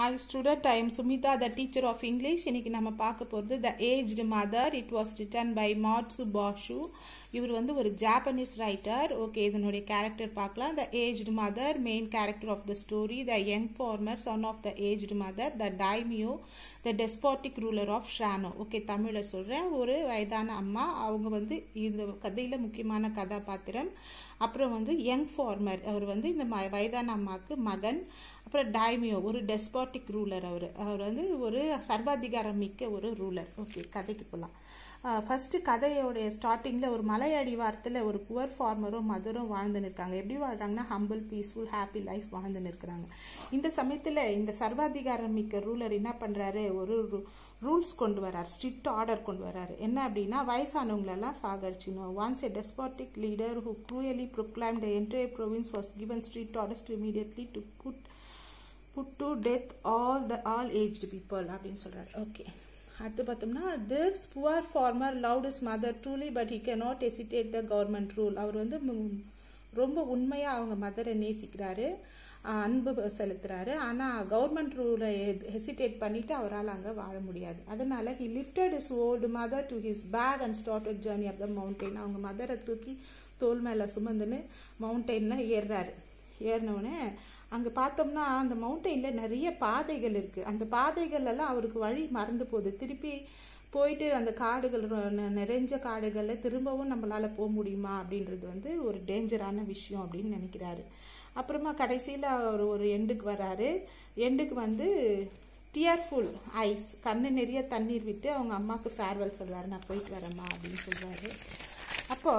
hi student I am Sumitha the teacher of English இன்னைக்கு நம்ம பார்க்க போகிறது the aged mother it was written by Matsuo Basho இவர் வந்து ஒரு ஜாப்பனீஸ் ரைட்டர் ஓகே இதனுடைய கேரக்டர் பார்க்கலாம் the aged mother main character of the story the young farmer son of the aged mother the daimyo the despotic ruler of Shinano okay தமிழில் சொல்கிறேன் ஒரு வயதான அம்மா அவங்க வந்து இந்த கதையில் முக்கியமான கதாபாத்திரம் அப்புறம் வந்து யங் ஃபார்மர் அவர் வந்து இந்த ம வயதான அம்மாவுக்கு மகன் அப்புறம் டைமியோ ஒரு டெஸ்பாட்டிக் ரூலர் அவர் அவர் வந்து ஒரு சர்வாதிகாரம் மிக்க ஒரு ரூலர் ஓகே கதைக்கு போகலாம் ஃபஸ்ட்டு கதையோடைய ஸ்டார்டிங்கில் ஒரு மலை அடிவாரத்தில் ஒரு புவர் ஃபார்மரும் மதரும் வாழ்ந்துன்னு இருக்காங்க எப்படி வாழ்கிறாங்கன்னா ஹம்பிள் பீஸ்ஃபுல் ஹாப்பி லைஃப் வாழ்ந்துன்னு இருக்கிறாங்க இந்த சமயத்தில் இந்த சர்வாதிகாரம் மிக்க ரூலர் என்ன பண்ணுறாரு ஒரு ரூல்ஸ் கொண்டு வரார் ஸ்ட்ரிக்ட் ஆர்டர் கொண்டு வராரு என்ன அப்படின்னா வயசானவங்களெல்லாம் சாகடிச்சிடணும் once a despotic leader who cruelly proclaim the entire province was given strict orders to immediately to put put to death all the all aged people அப்படின்னு சொல்கிறார் ஓகே அடுத்து பார்த்தோம்னா this poor farmer loved his mother truly but he can not hesitate the government rule அவர் வந்து ரொம்ப உண்மையாக அவங்க மதரை நேசிக்கிறாரு அன்பு செலுத்துறாரு ஆனால் கவர்மெண்ட் ரூலை ஹெசிடேட் பண்ணிட்டு அவரால் அங்கே வாழ முடியாது அதனால he lifted his old mother to his back and started journey of the mountain அவங்க மதரை தூக்கி தோல் மேலே சுமந்துன்னு மவுண்டெயினில் ஏறுறாரு ஏறினவுடனே அங்கே பார்த்தோம்னா அந்த மவுண்டெயினில் நிறைய பாதைகள் இருக்குது அந்த பாதைகள் எல்லாம் அவருக்கு வழி மறந்து போகுது திருப்பி போயிட்டு அந்த காடுகள் நிறைஞ்ச காடுகளில் திரும்பவும் நம்மளால் போக முடியுமா அப்படின்றது வந்து ஒரு டேஞ்சரான விஷயம் அப்படின்னு நினைக்கிறாரு அப்புறமா கடைசியில் அவர் ஒரு எண்டுக்கு வராரு எண்டுக்கு வந்து டியர்ஃபுல் ஐஸ் கண்ணு நிறைய தண்ணீர் விட்டு அவங்க அம்மாவுக்கு ஃபேர்வெல் சொல்கிறாரு நான் போயிட்டு வரேம்மா அப்படின்னு சொல்கிறாரு அப்போ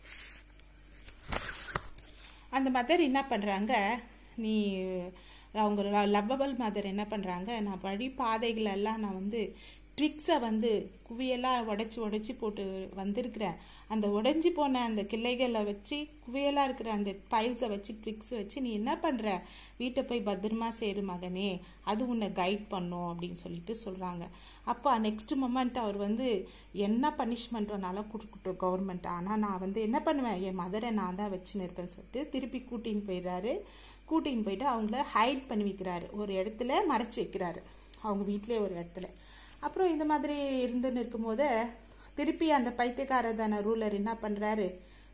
அந்த மதர் என்ன பண்ணுறாங்க நீ அவங்க லவ்வபிள் மதர் என்ன பண்ணுறாங்க நான் வழி பாதைகளெல்லாம் நான் வந்து ட்ரிக்ஸை வந்து குவியலாக உடச்சி உடச்சி போட்டு வந்திருக்கிறேன் அந்த உடஞ்சி போன அந்த கிளைகளை வச்சு குவியலாக இருக்கிற அந்த பைல்ஸை வச்சு ட்ரிக்ஸை வச்சு நீ என்ன பண்ணுற வீட்டை போய் பத்திரமா சேரு மகனே அது உன்னை கைட் பண்ணும் அப்படின்னு சொல்லிட்டு சொல்கிறாங்க அப்போ நெக்ஸ்ட் மொமெண்ட் அவர் வந்து என்ன பனிஷ்மெண்ட் வேணாலும் கொடுக்கட்டும் கவர்மெண்ட் ஆனால் நான் வந்து என்ன பண்ணுவேன் என் மதரை நான் தான் வச்சுன்னு இருப்பேன்னு சொல்லிட்டு திருப்பி கூட்டின்னு போயிடுறாரு கூட்டின்னு போயிட்டு அவங்கள ஹைட் பண்ணி வைக்கிறாரு ஒரு இடத்துல மறைச்சி வைக்கிறாரு அவங்க வீட்டிலே ஒரு இடத்துல அப்புறம் இந்த மாதிரி இருந்துன்னு இருக்கும்போது திருப்பி அந்த பைத்தியக்காரதான ரூலர் என்ன பண்ணுறாரு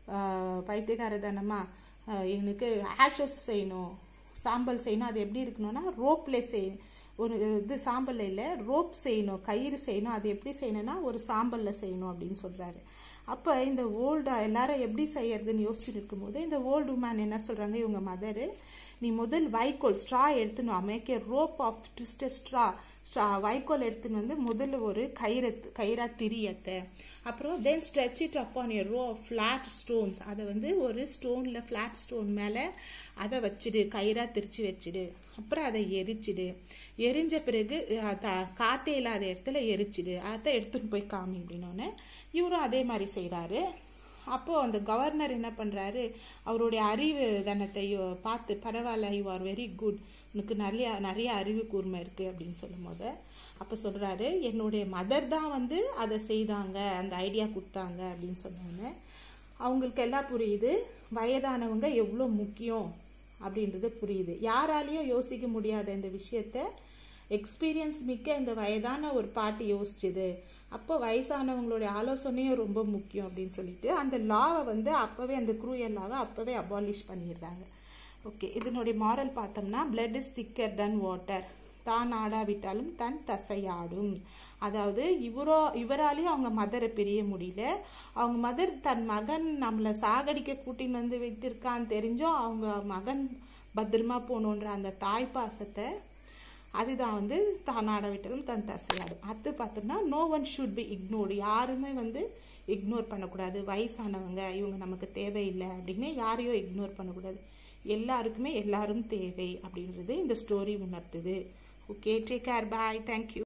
பைத்தியக்காரதானமா எனக்கு ஆஷஸ் செய்யணும் சாம்பல் செய்யணும் அது எப்படி இருக்கணும்னா ரோப்பில் செய்யணும் ஒரு இது சாம்பல் இல்லை ரோப் செய்யணும் கயிறு செய்யணும் அது எப்படி செய்யணும்னா ஒரு சாம்பலில் செய்யணும் அப்படின்னு சொல்கிறாரு அப்போ இந்த ஓல்டு எல்லாரும் எப்படி செய்யறதுன்னு யோசிச்சுட்டு இருக்கும்போது இந்த ஓல்டு மேன் என்ன சொல்கிறாங்க இவங்க மதரு நீ முதல் வைக்கோல் ஸ்ட்ரா எடுத்துன்னு make a rope of twisted straw straw வைக்கோல் எடுத்துன்னு வந்து முதல்ல ஒரு கயிறு கயிறா திரியத்தை அப்புறம் then stretch it upon a row of flat stones அதை வந்து ஒரு ஸ்டோனில் ஃப்ளாட் ஸ்டோன் மேலே அதை வச்சிடு கயிறா திரிச்சு வச்சிடு அப்புறம் அதை எரிச்சிடு எரிஞ்ச பிறகு காற்றே இல்லாத இடத்துல எரிச்சிடு அதை எடுத்துன்னு போய் காமி அப்படின்னோடனே இவரும் அதே மாதிரி செய்கிறாரு அப்போது அந்த கவர்னர் என்ன பண்ணுறாரு அவருடைய அறிவு தனத்தை பார்த்து பரவாயில்ல யூ ஆர் வெரி குட் உனக்கு நிறைய நிறைய அறிவு கூர்மை இருக்குது அப்படின்னு சொல்லும் போது அப்போ சொல்கிறாரு என்னுடைய மதர் தான் வந்து அதை செய்தாங்க அந்த ஐடியா கொடுத்தாங்க அப்படின்னு சொன்னோன்னே அவங்களுக்கு எல்லாம் புரியுது வயதானவங்க எவ்வளோ முக்கியம் அப்படின்றது புரியுது யாராலையும் யோசிக்க முடியாத இந்த விஷயத்த எக்ஸ்பீரியன்ஸ் மிக்க இந்த வயதான ஒரு பாட்டி யோசிச்சுது அப்போ வயசானவங்களுடைய ஆலோசனையும் ரொம்ப முக்கியம் அப்படின்னு சொல்லிட்டு அந்த லாவை வந்து அப்போவே அந்த க்ரூயல் லாவை அப்போவே அபாலிஷ் பண்ணிடுறாங்க ஓகே இதனுடைய மாரல் பார்த்தோம்னா பிளட் இஸ் திக்கர் தன் வாட்டர் தான் ஆடாவிட்டாலும் தன் தசையாடும் அதாவது இவரோ இவராலேயும் அவங்க மதரை பிரிய முடியல அவங்க மதர் தன் மகன் நம்மளை சாகடிக்க கூட்டின்னு வந்து வைத்திருக்கான்னு தெரிஞ்சும் அவங்க மகன் பத்திரமா போகணுன்ற அந்த தாய் பாசத்தை அதுதான் வந்து தானாட விட்டாலும் தன் தசையாடும் அடுத்து பார்த்தோம்னா no one should be ignored யாருமே வந்து இக்னோர் பண்ணக்கூடாது வயசானவங்க இவங்க நமக்கு தேவையில்லை அப்படின்னு யாரையும் இக்னோர் பண்ணக்கூடாது எல்லாருக்குமே எல்லாரும் தேவை அப்படின்றது இந்த ஸ்டோரி உணர்த்துது okay take care bye thank you